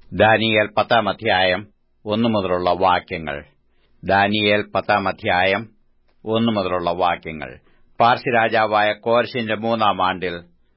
Daniel പത്താം അധ്യായം ഒന്നു മുതലുള്ള വാക്യങ്ങൾ ദാനിയേൽ പത്താം അധ്യായം ഒന്നു മുതലുള്ള വാക്യങ്ങൾ പാർസി രാജാവായ കോർഷിന്റെ മൂന്നാം ആണ്ടിൽ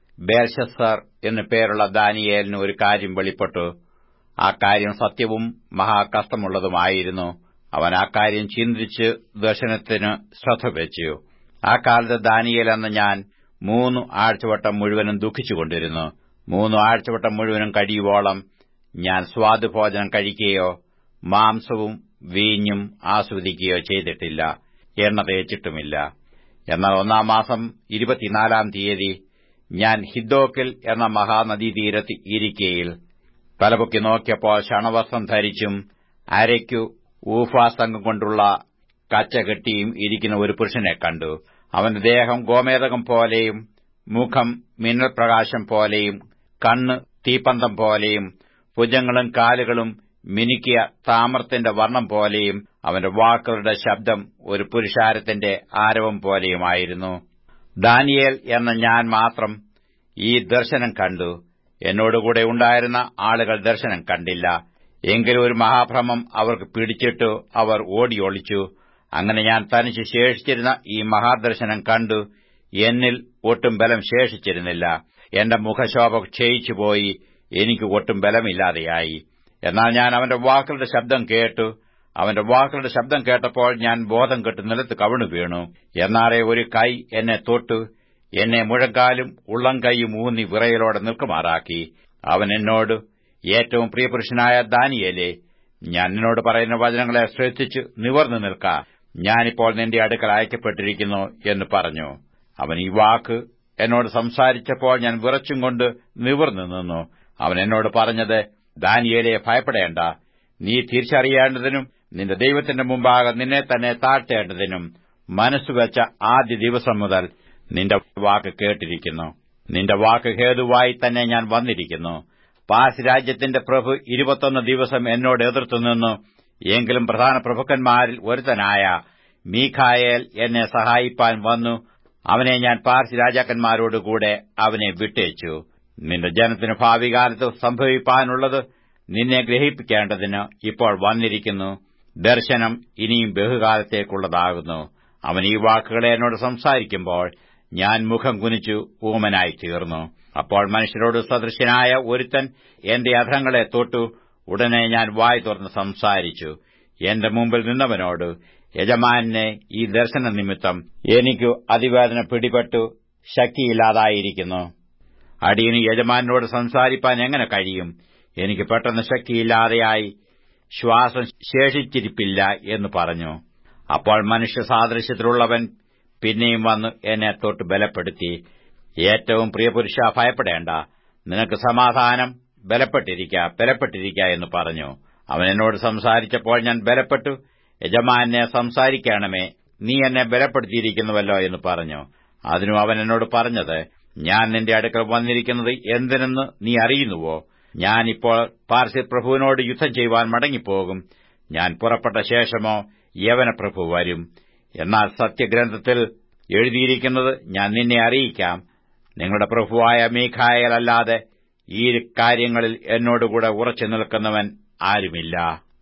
ബേൽഷസർ എന്നു പേരുള്ള ദാനിയേലിന് ഒരു കാര്യം വെളിപ്പെട്ടു ആ കാര്യം സത്യവും മഹാകഷ്ടമുള്ളതുമായിരുന്നു അവൻ ആ കാര്യം ചിന്തിച്ച് ദർശനത്തിന് ശ്രദ്ധ വെച്ചു ആ കാലത്ത് ദാനിയേൽ എന്ന ഞാൻ മൂന്ന് ആഴ്ചവട്ടം മുഴുവനും ദുഃഖിച്ചുകൊണ്ടിരുന്നു മൂന്ന് ആഴ്ചവട്ടം മുഴുവനും കഴിയുവോളം ഞാൻ സ്വാദുഭോജനം കഴിക്കുകയോ മാംസവും വീഞ്ഞും ആസ്വദിക്കുകയോ ചെയ്തിട്ടില്ല എണ്ണ തേച്ചിട്ടുമില്ല എന്നാൽ ഒന്നാം മാസം ഇരുപത്തിനാലാം തീയതി ഞാൻ ഹിദ്ദോക്കിൽ എന്ന മഹാനദീതീരത്ത് ഇരിക്കയിൽ തലപൊക്കി നോക്കിയപ്പോൾ ശണവസ്ത്രം ധരിച്ചും അരയ്ക്കു ഊഫാസംഗം കൊണ്ടുള്ള കച്ച കെട്ടിയും ഇരിക്കുന്ന ഒരു പുരുഷനെ കണ്ടു അവന്റെ ദേഹം ഗോമേതകം പോലെയും മുഖം മിന്നൽ പ്രകാശം പോലെയും കണ്ണ് തീപ്പന്തം പോലെയും ഭുജങ്ങളും കാലുകളും മിനുക്കിയ താമ്രത്തിന്റെ വർണ്ണം പോലെയും അവന്റെ വാക്കുകളുടെ ശബ്ദം ഒരു പുരുഷാരത്തിന്റെ ആരവം പോലെയുമായിരുന്നു ദാനിയേൽ എന്ന ഞാൻ മാത്രം ഈ ദർശനം കണ്ടു എന്നോടുകൂടെ ഉണ്ടായിരുന്ന ആളുകൾ ദർശനം കണ്ടില്ല എങ്കിലും ഒരു മഹാഭ്രമം അവർക്ക് പിടിച്ചിട്ടു അവർ ഓടിയൊളിച്ചു അങ്ങനെ ഞാൻ തനിച്ച് ശേഷിച്ചിരുന്ന ഈ മഹാദർശനം കണ്ടു എന്നിൽ ഒട്ടും ബലം ശേഷിച്ചിരുന്നില്ല എന്റെ മുഖശോഭ ക്ഷയിച്ചുപോയി എനിക്ക് ഒട്ടും ബലമില്ലാതെയായി എന്നാൽ ഞാൻ അവന്റെ വാക്കുകളുടെ ശബ്ദം കേട്ടു അവന്റെ വാക്കുകളുടെ ശബ്ദം കേട്ടപ്പോൾ ഞാൻ ബോധം കെട്ട് നിലത്ത് കവിണു വീണു എന്നാറെ ഒരു കൈ എന്നെ തൊട്ടു എന്നെ മുഴങ്കാലും ഉള്ളം കൈയും ഊന്നി വിറയലോടെ നിൽക്കുമാറാക്കി അവൻ എന്നോട് ഏറ്റവും പ്രിയപുരുഷനായ ദാനിയേലേ ഞാൻ നിന്നോട് പറയുന്ന വചനങ്ങളെ ശ്രദ്ധിച്ചു നിവർന്നു നിൽക്ക ഞാനിപ്പോൾ നിന്റെ അടുക്കൽ അയക്കപ്പെട്ടിരിക്കുന്നു എന്ന് പറഞ്ഞു അവൻ ഈ വാക്ക് എന്നോട് സംസാരിച്ചപ്പോൾ ഞാൻ വിറച്ചും കൊണ്ട് നിവർന്നു നിന്നു അവൻ എന്നോട് പറഞ്ഞത് ദാനിയേലെ ഭയപ്പെടേണ്ട നീ തിരിച്ചറിയേണ്ടതിനും നിന്റെ ദൈവത്തിന്റെ മുമ്പാകെ നിന്നെ തന്നെ താഴ്ത്തേണ്ടതിനും മനസ്സുവെച്ച ആദ്യ ദിവസം മുതൽ നിന്റെ വാക്ക് കേട്ടിരിക്കുന്നു നിന്റെ വാക്ക് ഹേതുവായി തന്നെ ഞാൻ വന്നിരിക്കുന്നു പാസ് രാജ്യത്തിന്റെ പ്രഭു ഇരുപത്തൊന്ന് ദിവസം എന്നോട് എതിർത്തു നിന്നു എങ്കിലും പ്രധാന പ്രഭുക്കന്മാരിൽ ഒരുത്തനായ മീഖായേൽ എന്നെ സഹായിപ്പാൻ വന്നു അവനെ ഞാൻ പാർസി രാജാക്കന്മാരോടുകൂടെ അവനെ വിട്ടേച്ചു നിന്റെ ജനത്തിന് ഭാവി കാലത്ത് സംഭവിപ്പാനുള്ളത് നിന്നെ ഗ്രഹിപ്പിക്കേണ്ടതിന് ഇപ്പോൾ വന്നിരിക്കുന്നു ദർശനം ഇനിയും ബഹുകാലത്തേക്കുള്ളതാകുന്നു അവൻ ഈ വാക്കുകളെ എന്നോട് സംസാരിക്കുമ്പോൾ ഞാൻ മുഖം കുനിച്ചു ഊമനായി തീർന്നു അപ്പോൾ മനുഷ്യരോട് സദൃശ്യനായ ഒരുത്തൻ എന്റെ അധങ്ങളെ തൊട്ടു ഉടനെ ഞാൻ വായി തുറന്ന് സംസാരിച്ചു എന്റെ മുമ്പിൽ നിന്നവനോട് യജമാനെ ഈ ദർശന നിമിത്തം എനിക്കു അതിവേദന പിടിപെട്ടു ശക്തിയില്ലാതായിരിക്കുന്നു അടിയന് യജമാനോട് സംസാരിപ്പാൻ എങ്ങനെ കഴിയും എനിക്ക് പെട്ടെന്ന് ശക്തിയില്ലാതെയായി ശ്വാസം ശേഷിച്ചിരിപ്പില്ല എന്ന് പറഞ്ഞു അപ്പോൾ മനുഷ്യ സാദൃശ്യത്തിലുള്ളവൻ പിന്നെയും വന്ന് എന്നെ തൊട്ട് ബലപ്പെടുത്തി ഏറ്റവും പ്രിയപുരുഷ ഭയപ്പെടേണ്ട നിനക്ക് സമാധാനം ബലപ്പെട്ടിരിക്ക ബലപ്പെട്ടിരിക്ക എന്ന് പറഞ്ഞു അവൻ എന്നോട് സംസാരിച്ചപ്പോൾ ഞാൻ ബലപ്പെട്ടു യജമാനെ സംസാരിക്കണമേ നീ എന്നെ ബലപ്പെടുത്തിയിരിക്കുന്നുവല്ലോ എന്ന് പറഞ്ഞു അതിനു അവൻ എന്നോട് പറഞ്ഞത് ഞാൻ നിന്റെ അടുക്കൽ വന്നിരിക്കുന്നത് എന്തിനെന്ന് നീ അറിയുന്നുവോ ഞാനിപ്പോൾ പാർസി പ്രഭുവിനോട് യുദ്ധം ചെയ്യുവാൻ മടങ്ങിപ്പോകും ഞാൻ പുറപ്പെട്ട ശേഷമോ യവന പ്രഭു വരും എന്നാൽ സത്യഗ്രന്ഥത്തിൽ എഴുതിയിരിക്കുന്നത് ഞാൻ നിന്നെ അറിയിക്കാം നിങ്ങളുടെ പ്രഭുവായ മീഖായലല്ലാതെ ഈ കാര്യങ്ങളിൽ എന്നോടുകൂടെ ഉറച്ചു നിൽക്കുന്നവൻ ആരുമില്ല